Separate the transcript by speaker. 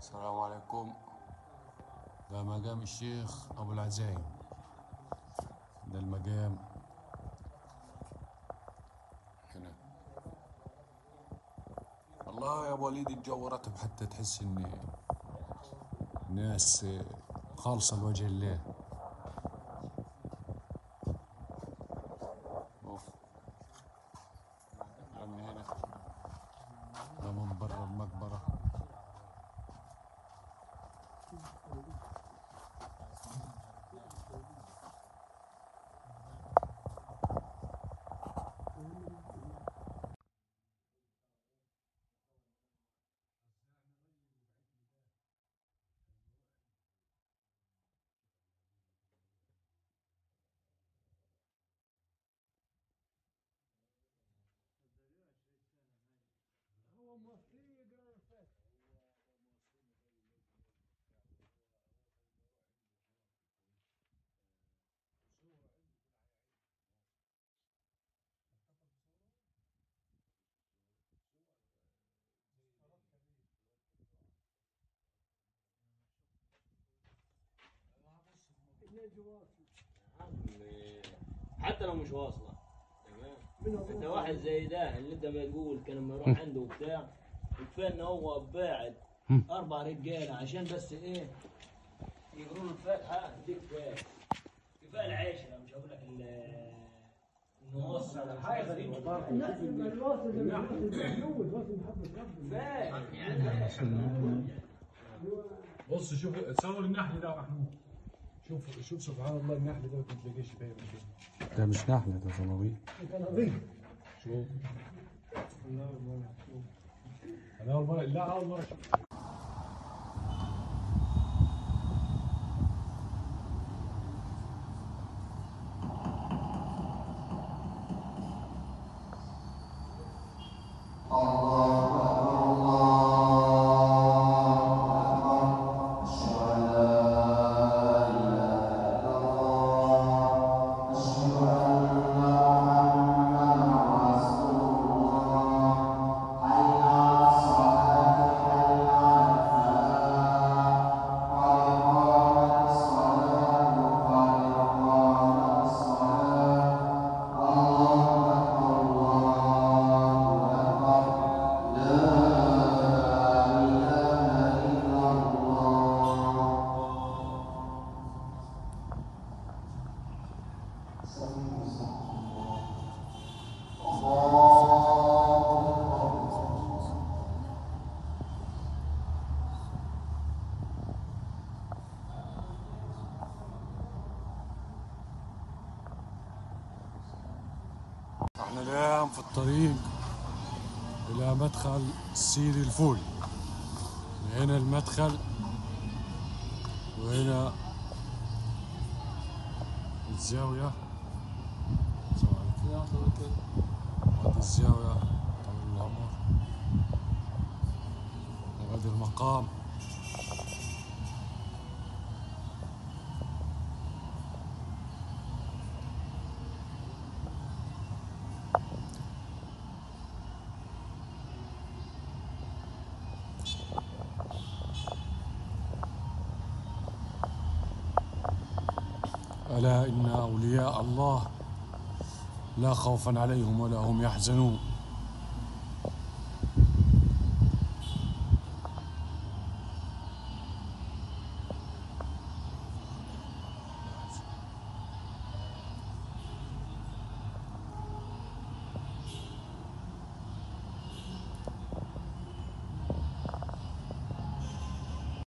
Speaker 1: السلام عليكم ده مقام الشيخ أبو العزايم ده المقام هنا والله يا أبو وليد الجو رطب حتى تحس إن ناس خالصة لوجه الله أوف. من هنا ده من بره المقبره
Speaker 2: حتى لو مش واصله تمام انت واحد زي ده اللي انت بتقول كان لما يروح عنده وبتاع وكفايه ان هو باعت اربع رجاله عشان بس ايه يقروا له الفاتحه دي كفايه كفايه العيشه مش هقول لك ال- انه وصل حاجه غريبه فاهم يعني
Speaker 3: بص شوف تصور النحل ده يا محمود شوف شوف سبحان الله النحل ده ما تلاقيش باين كده
Speaker 1: ده مش نحلة ده زنابيط
Speaker 3: شوف انا اول مره لا اول مره اشوف
Speaker 1: احنا الآن في الطريق إلى مدخل سيدي الفول هنا المدخل وهنا الزاوية هذه الزاوية طويل العمر وهذا المقام ألا إن أولياء الله لا خوف عليهم ولا هم يحزنون